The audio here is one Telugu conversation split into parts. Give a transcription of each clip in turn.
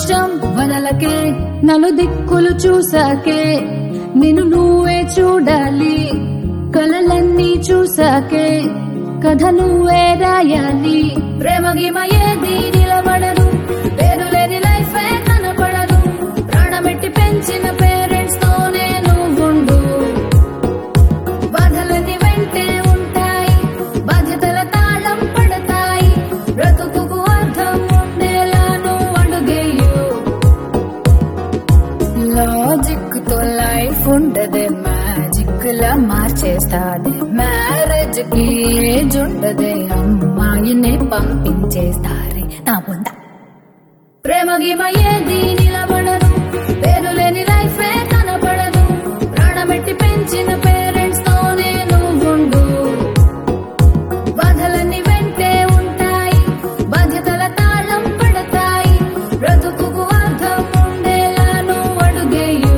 అదృష్టం వదలకే నలు దిక్కులు చూసాకే నిన్ను నువ్వే చూడాలి కలలన్నీ చూసాకే కథ నువ్వే రాయాలి ప్రేమ గిమ ఏది నిలబడదు పేరు లేని లైఫ్ కనపడదు ప్రాణమెట్టి పెంచిన పేరెంట్స్ తోనే నువ్వుండు బాధలన్నీ వెంటే ఉంటాయి బాధ్యతల తాళం పడతాయి బ్రతుకుకు అర్థం ఉండేలా నువ్వు అడుగేయు లాజిక్ తో లైఫ్ ఉండదే మ్యాజిక్ లా మార్చేస్తాది మ్యారేజ్ కి ఏజ్ ఉండదే అమ్మాయిని పంపించేస్తారే నా బొంద ప్రేమ గిమ ఏది నిలబడదు పేరు లేని లైఫ్ కనపడదు ప్రాణమెట్టి పెంచిన పేరెంట్స్ తోనే నువ్వుండు బాధలన్నీ వెంటే ఉంటాయి బాధ్యతల తాళం పడతాయి బ్రతుకుకు అర్థం ఉండేలా నువ్వు అడుగేయు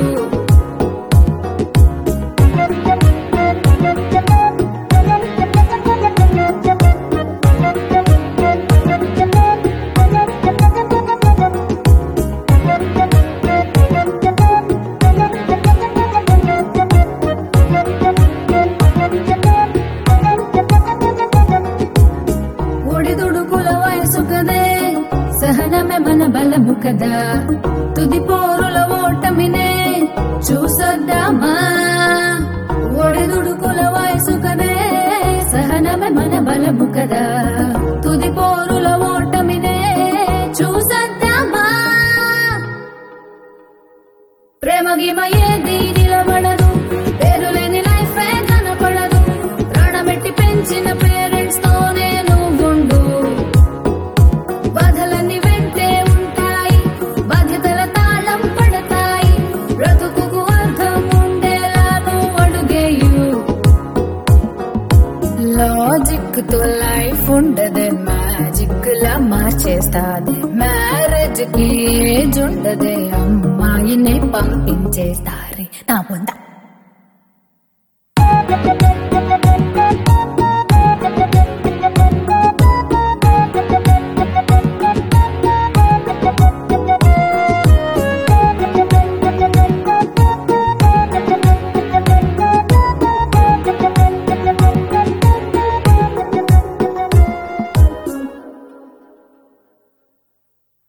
ఒడిదుడుకుల వయసు కదే సహనమే మన బలము కదా తుది పోరుల ఓటమినే చూసొద్దామా ఒడిదుడుకుల వయసు కదే సహనమే మన బలము కదా తుది పోరుల ఓటమినే చూసొద్దామా ప్రేమ గిమ ఏది నిలబడదు పేరు లేని లైఫ్ కనపడదు ప్రాణమెట్టి పెంచిన పేరెంట్స్ తోనే నువ్వుండు బాధలన్నీ వెంటే ఉంటాయి బాధ్యతల తాళం పడతాయి బ్రతుకుకు అర్థం ఉండేలా నువ్వు అడుగేయు లాజిక్ తో లైఫ్ ఉండదే మ్యాజిక్ లా మార్చేస్తాది మ్యారేజ్ కి ఏజ్ ఉండదే అమ్మాయిని పంపించేస్తారే నా బొంద